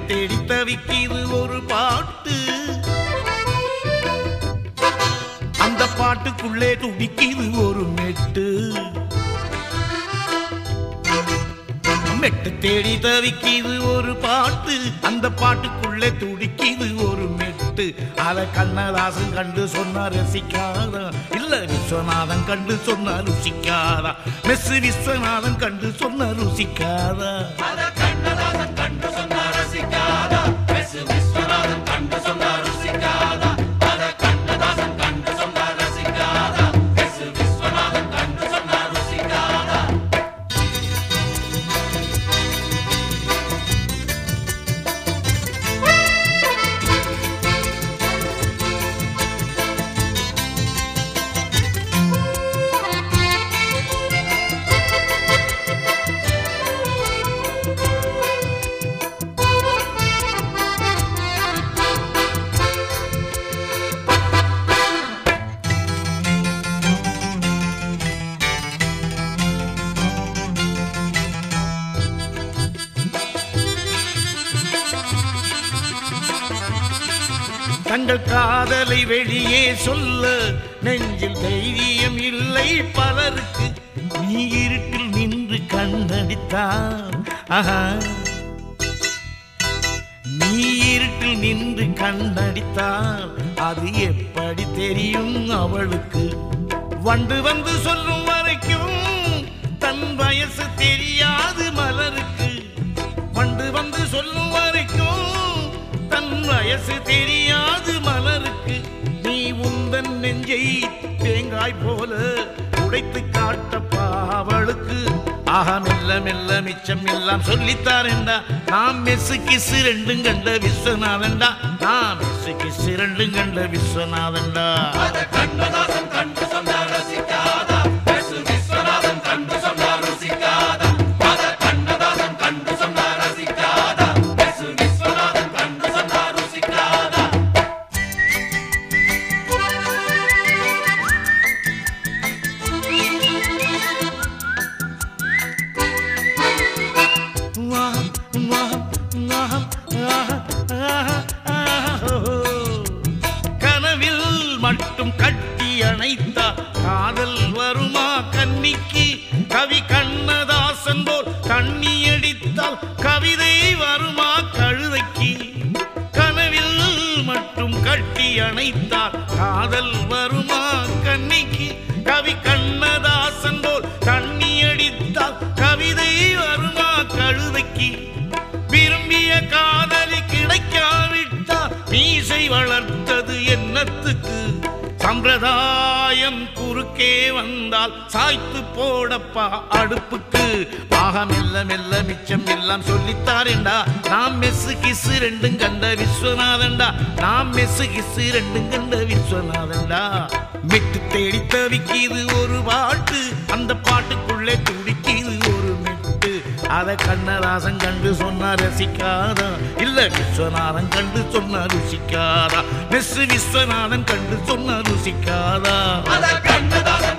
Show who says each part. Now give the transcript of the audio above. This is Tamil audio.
Speaker 1: தேடி தவிக்கிது ஒரு பாட்டு அந்த பாட்டுக்குள்ளே துடிக்கிது ஒரு மெட்டு மெட்டு தேடி தவிக்கிது ஒரு பாட்டு அந்த பாட்டுக்குள்ளே துடிக்கிது ஒரு மெட்டு அத கண்ணதாசன் கண்டு சொன்னா ரசிக்காதா இல்ல விஸ்வநாதன் கண்டு சொன்னா ருசிக்காதா மெஸ் விஸ்வநாதன் கண்டு சொன்னா ருசிக்காதா
Speaker 2: அத கண்ணதாசன் கண்டு சொன்னா ரசிக்காதா எஸ் விஸ்வநாதன் கண்டு சொன்னா ருசிக்காதா அத கண்ணதாசன் கண்டு சொன்னா ரசிக்காதா எஸ் விஸ்வநாதன் கண்டு சொன்னா ருசிக்காதா
Speaker 1: தங்கள் காதலை வெளியே சொல்ல நெஞ்சில் தைரியம் இல்லை பலருக்கு நீ இருட்டில் நின்று கண்ணடித்தான் ஆஹா நீ இருட்டில் நின்று கண்ணடித்தால் அது எப்படி தெரியும் அவளுக்கு வண்டு வந்து சொல்லும் வரைக்கும் தன் வயசு தெரியாது மலருக்கு வண்டு வந்து சொல்லும் வரைக்கும் தன் வயசு தெரியாது மலருக்கு நீ உந்தன் நெஞ்சை தேங்காய் போல உடைத்து காட்டப்பா அவளுக்கு ஆஹா மெல்ல மெல்ல மிச்சம் எல்லாம் சொல்லித்தாரேண்டா நாம் மெஸ்ஸு கிசு ரெண்டும் கண்ட விஸ்வநாதன்டா நாம் மெஸ்ஸு கிசு ரெண்டும் கண்ட விஸ்வநாதன்டா
Speaker 2: அத கண்ணதாசன் கண்டு சொன்னா ரசிக்காதா எஸ் விஸ்வநாதன் கண்டு சொன்னா ருசிக்காதா அத கண்ணதாசன் கண்டு சொன்னா ரசிக்காதா எஸ் விஸ்வநாதன் கண்டு சொன்னா ருசிக்காதா
Speaker 1: வா, வா, வா, ஆஹா, ஆஹா, ஆஹா, ஓ. கனவில் மட்டும் கட்டி அணைத்தா காதல் வருமா கன்னிக்கு கவி கண்ணதாசன் போல் தண்ணி அடித்தால் கவிதை வருமா கழுதைக்கு கனவில் மட்டும் கட்டி அணைத்தால் காதல் வருமா கன்னிக்கு கவி கண்ணதாசன் போல் தண்ணி அடித்தால் கவிதை வருமா கழுதைக்கு விரும்பிய காதலி கிடைக்காவிட்டா மீசை வளர்த்தது என்னத்துக்கு சம்பிரதாயம் குறுக்கே வந்தால் சாய்த்து போடப்பா அடுப்புக்கு ஆக மெல்ல மெல்ல மிச்சம் எல்லாம் சொல்லித்தாரேண்டா நாம் மெஸ்ஸு கிசு ரெண்டும் கண்ட விஸ்வநாதன்டா நாம் மெஸ்ஸு கிசு ரெண்டும் கண்ட விஸ்வநாதன்டா மெட்டு தேடி தவிக்கிது ஒரு பாட்டு அந்த பாட்டுக்குள்ளே துடிக்கிது ஒரு மெட்டு அத கண்ணதாசன் கண்டு சொன்னா ரசிக்காதா இல்ல விஸ்வநாதன் கண்டு சொன்னா ருசிக்காதா மெஸ் விஸ்வநாதன் கண்டு சொன்னா ருசிக்காதா
Speaker 2: அத கண்ணதாசன்